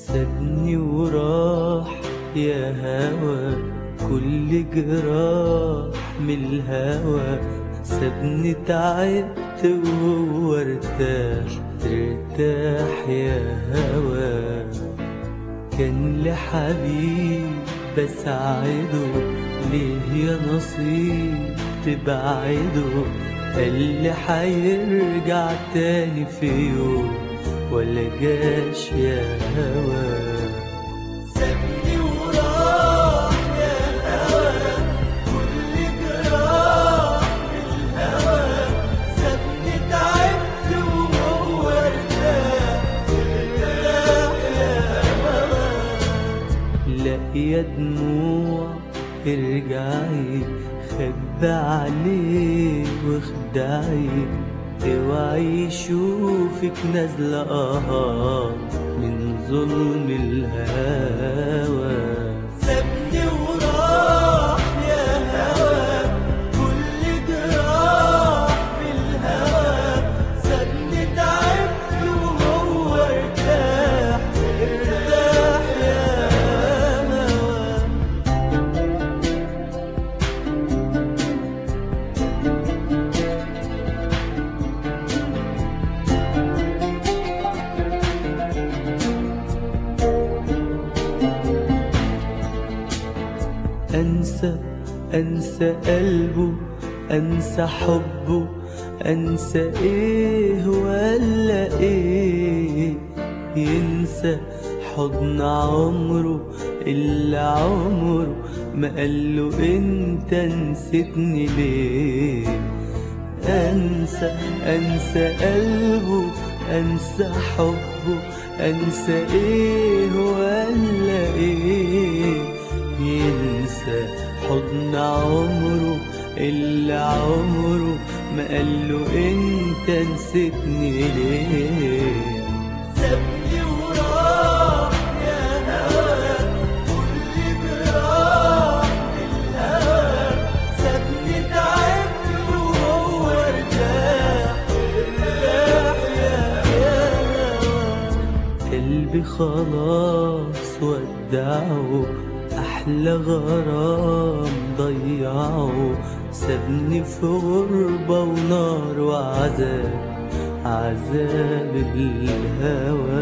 سابني وراح يا هوى كل جراح من الهوى سابني تعبت وهو ارتاح ارتاح يا هوى كان لحبيب بساعده ليه يا نصيب تبعده قال لي حيرجع تاني في يوم ولا جاش يا هوى سابني وراح يا هوى كل جراح الهوى سابني تعبت وهو ارتاح ارتاح يا هوى لا يا دموع ارجعي خبى عليه واخدعي اوعي يشوفك نازلة اه من ظلم الهوى سابني وراح يا هوى كل جراح بالهوى سابني تعبت وهو ارتاح ارتاح يا هوى أنسى أنسى قلبه أنسى حبه أنسى إيه ولا إيه ينسى حضن عمره اللي عمره ما قاله أنت نسيتني ليه أنسى أنسى قلبه أنسى حبه أنسى إيه ولا إيه ينسى حضن عمره اللي عمره ما قاله أنت نسيتني ليه سابني وراح يا هوى كل جراح الهوى سابني تعبت وهو ارتاح ارتاح يا هوى قلبي خلاص ودعه أحلى غرام ضيعه سابني في غربة ونار وعذاب عذاب الهوى